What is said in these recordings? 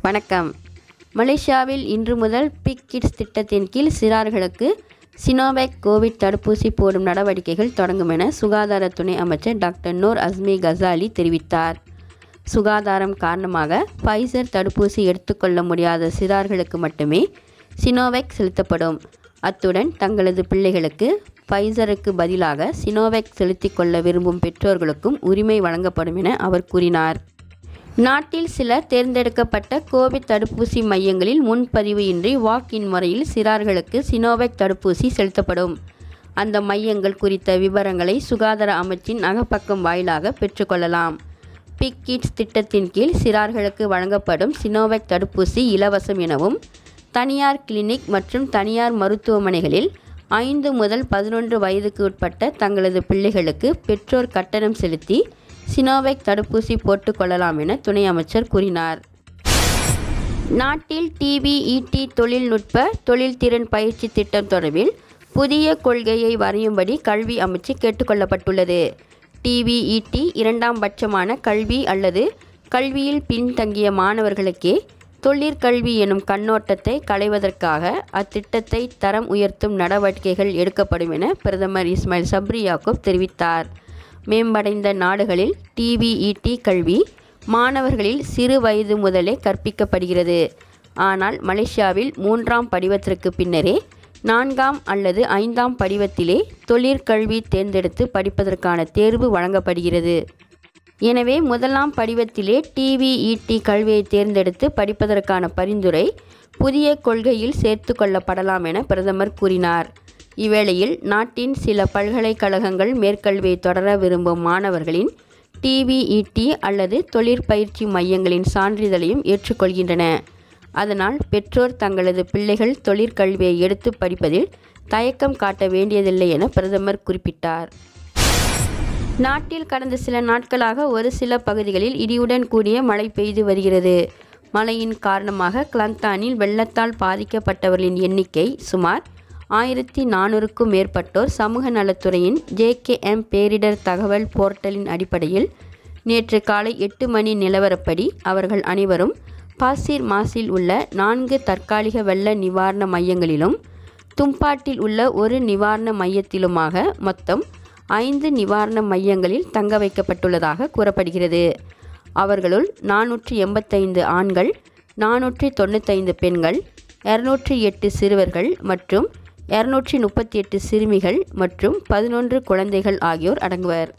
வணக்கம் மலேசியாவில் இன்று முதல் பிக் கிட்ஸ் திட்டத்தின் கீழ் சிறார்களுக்கு சினோவேக் கோவிட் தடுப்பூசி போடும் நடவடிக்கைகள் தொடங்கும் என சுகாதார துணை அமைச்சர் டாக்டர் நூர் அஸ்மி கசாலி தெரிவித்தார் சுகாதாரம் காரணமாக ஃபைசர் தடுப்பூசி எடுத்துக்கொள்ள முடியாத சிறார்களுக்கு மட்டுமே சினோவேக் செலுத்தப்படும் அத்துடன் தங்களது பிள்ளைகளுக்கு ஃபைசருக்கு பதிலாக சினோவேக் செலுத்திக் கொள்ள விரும்பும் பெற்றோர்களுக்கும் உரிமை வழங்கப்படும் என அவர் கூறினார் நாட்டில் சில தேர்ந்தெடுக்கப்பட்ட கோவிட் தடுப்பூசி மையங்களில் முன்பதிவு இன்றி வாக் இன் முறையில் சிறார்களுக்கு சினோவேக் தடுப்பூசி செலுத்தப்படும் அந்த மையங்கள் குறித்த விவரங்களை சுகாதார அமைச்சின் அகப்பக்கம் வாயிலாக பெற்றுக்கொள்ளலாம் பிக் கிட்ஸ் திட்டத்தின் கீழ் சிறார்களுக்கு வழங்கப்படும் சினோவேக் தடுப்பூசி இலவசம் எனவும் தனியார் கிளினிக் மற்றும் தனியார் மருத்துவமனைகளில் ஐந்து முதல் பதினொன்று வயதுக்கு உட்பட்ட தங்களது பிள்ளைகளுக்கு பெற்றோர் கட்டணம் செலுத்தி சினோவேக் தடுப்பூசி போட்டுக்கொள்ளலாம் என துணை அமைச்சர் கூறினார் நாட்டில் டிவிஇடி தொழில்நுட்ப தொழில்திறன் பயிற்சி திட்டம் தொடர்பில் புதிய கொள்கையை வரையும்படி கல்வி அமைச்சு கேட்டுக்கொள்ளப்பட்டுள்ளது டிவிஇடி இரண்டாம் பட்சமான கல்வி அல்லது கல்வியில் பின்தங்கிய மாணவர்களுக்கே தொழிற்கல்வி எனும் கண்ணோட்டத்தை களைவதற்காக அத்திட்டத்தை தரம் உயர்த்தும் நடவடிக்கைகள் எடுக்கப்படும் என பிரதமர் இஸ்மாயில் சப்ரி யாக்கூப் தெரிவித்தார் மேம்படைந்த நாடுகளில் டிவிஇடி கல்வி மாணவர்களில் சிறு வயது முதலே கற்பிக்கப்படுகிறது ஆனால் மலேசியாவில் மூன்றாம் படிவத்திற்கு பின்னரே நான்காம் அல்லது ஐந்தாம் படிவத்திலே தொழிற்கல்வி தேர்ந்தெடுத்து படிப்பதற்கான தேர்வு வழங்கப்படுகிறது எனவே முதலாம் படிவத்திலே டிவிஇடி கல்வியை தேர்ந்தெடுத்து படிப்பதற்கான பரிந்துரை புதிய கொள்கையில் சேர்த்து கொள்ளப்படலாம் என பிரதமர் கூறினார் இவ்வேளையில் நாட்டின் சில பல்கலைக்கழகங்கள் மேற்கல்வியை தொடர விரும்பும் மாணவர்களின் டிவிஇடி அல்லது தொழிற்பயிற்சி மையங்களின் சான்றிதழையும் ஏற்றுக்கொள்கின்றன அதனால் பெற்றோர் தங்களது பிள்ளைகள் தொழிற்கல்வியை எடுத்து படிப்பதில் தயக்கம் காட்ட வேண்டியதில்லை என பிரதமர் குறிப்பிட்டார் நாட்டில் கடந்த சில நாட்களாக ஒரு சில பகுதிகளில் இடியுடன் கூடிய மழை பெய்து வருகிறது மழையின் காரணமாக கிளந்தானில் வெள்ளத்தால் பாதிக்கப்பட்டவர்களின் எண்ணிக்கை சுமார் ஆயிரத்தி நானூறுக்கும் மேற்பட்டோர் சமூக நலத்துறையின் ஜேகேஎம் பேரிடர் தகவல் போர்ட்டலின் அடிப்படையில் நேற்று காலை எட்டு மணி நிலவரப்படி அவர்கள் அனைவரும் பாசிர் மாசில் உள்ள நான்கு தற்காலிக வெள்ள நிவாரண மையங்களிலும் தும்பாட்டில் உள்ள ஒரு நிவாரண மையத்திலுமாக மொத்தம் ஐந்து நிவாரண மையங்களில் தங்க வைக்கப்பட்டுள்ளதாக கூறப்படுகிறது அவர்களுள் நானூற்றி எண்பத்தைந்து ஆண்கள் நானூற்றி தொண்ணூத்தைந்து பெண்கள் இரநூற்றி எட்டு சிறுவர்கள் மற்றும் இரநூற்றி முப்பத்தி எட்டு சிறுமிகள் மற்றும் பதினொன்று குழந்தைகள் ஆகியோர் அடங்குவர்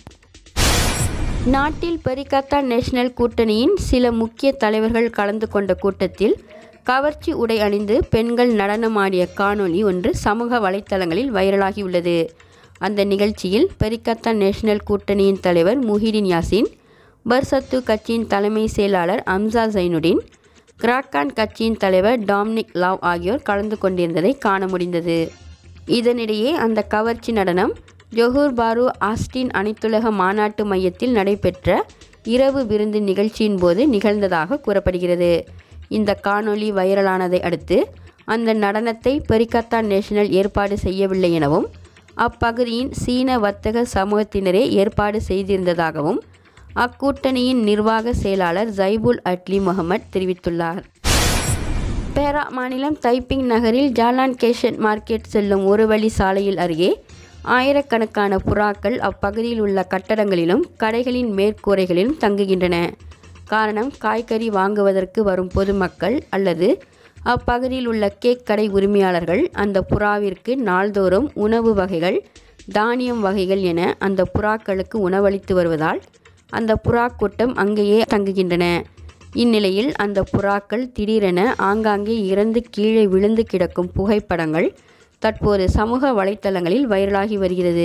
நாட்டில் பெரிகாத்தா நேஷனல் கூட்டணியின் சில முக்கிய தலைவர்கள் கலந்து கொண்ட கூட்டத்தில் கவர்ச்சி உடை அணிந்து பெண்கள் நடனமாடிய காணொளி ஒன்று சமூக வலைத்தளங்களில் வைரலாகியுள்ளது அந்த நிகழ்ச்சியில் பெரிகத்தா நேஷனல் கூட்டணியின் தலைவர் முஹிடின் யாசின் பர்சத்து கட்சியின் தலைமை செயலாளர் அம்சா ஜைனுடின் கிராக்கான் கட்சியின் தலைவர் டாம்னிக் லாவ் ஆகியோர் கலந்து கொண்டிருந்ததை காண முடிந்தது இதனிடையே அந்த கவர்ச்சி நடனம் ஜொஹூர் பாரு ஆஸ்டின் அனைத்துலக மாநாட்டு மையத்தில் நடைபெற்ற இரவு விருந்து நிகழ்ச்சியின் போது நிகழ்ந்ததாக கூறப்படுகிறது இந்த காணொளி வைரலானதை அடுத்து அந்த நடனத்தை பெரிகத்தா நேஷனல் ஏற்பாடு செய்யவில்லை எனவும் அப்பகுதியின் சீன வர்த்தக சமூகத்தினரே ஏற்பாடு செய்திருந்ததாகவும் அக்கூட்டணியின் நிர்வாக செயலாளர் ஜைபுல் அட்லி முகமது தெரிவித்துள்ளார் பேரா மாநிலம் தைப்பிங் நகரில் ஜாலான் கேஷன் மார்க்கெட் செல்லும் ஒரு வழி சாலையில் அருகே ஆயிரக்கணக்கான புறாக்கள் அப்பகுதியில் உள்ள கட்டடங்களிலும் கடைகளின் மேற்கூரைகளிலும் தங்குகின்றன காரணம் காய்கறி வாங்குவதற்கு வரும் பொதுமக்கள் அல்லது அப்பகுதியில் உள்ள கேக் கடை உரிமையாளர்கள் அந்த புறாவிற்கு நாள்தோறும் உணவு வகைகள் தானியம் வகைகள் என அந்த புறாக்களுக்கு உணவளித்து வருவதால் அந்த புறா கூட்டம் அங்கேயே தங்குகின்றன இந்நிலையில் அந்த புறாக்கள் திடீரென ஆங்காங்கே இறந்து கீழே விழுந்து கிடக்கும் புகைப்படங்கள் தற்போது சமூக வலைத்தளங்களில் வைரலாகி வருகிறது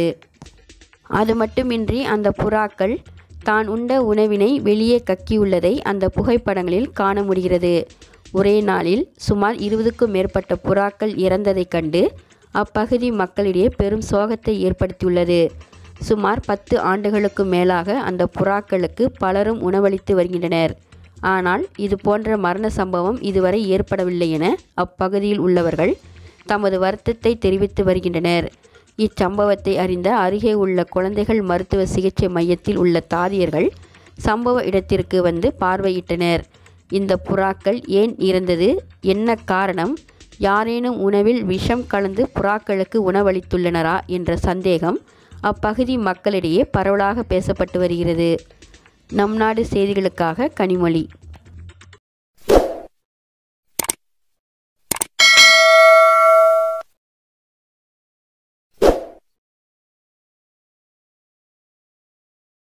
அது மட்டுமின்றி அந்த புறாக்கள் தான் உண்ட உணவினை வெளியே கக்கியுள்ளதை அந்த புகைப்படங்களில் காண முடிகிறது ஒரே நாளில் சுமார் இருபதுக்கும் மேற்பட்ட புறாக்கள் இறந்ததைக் கண்டு அப்பகுதி மக்களிடையே பெரும் சோகத்தை ஏற்படுத்தியுள்ளது சுமார் பத்து ஆண்டுகளுக்கு மேலாக அந்த புறாக்களுக்கு பலரும் உணவளித்து வருகின்றனர் ஆனால் இது போன்ற மரண சம்பவம் இதுவரை ஏற்படவில்லை என அப்பகுதியில் உள்ளவர்கள் தமது வருத்தத்தை தெரிவித்து வருகின்றனர் இச்சம்பவத்தை அறிந்த அருகே உள்ள குழந்தைகள் மருத்துவ சிகிச்சை மையத்தில் உள்ள தாதியர்கள் சம்பவ இடத்திற்கு வந்து பார்வையிட்டனர் இந்த புறாக்கள் ஏன் இறந்தது என்ன காரணம் யாரேனும் உணவில் விஷம் கலந்து புறாக்களுக்கு உணவளித்துள்ளனரா என்ற சந்தேகம் அப்பகுதி மக்களிடையே பரவலாக பேசப்பட்டு வருகிறது நம் நாடு செய்திகளுக்காக கனிமொழி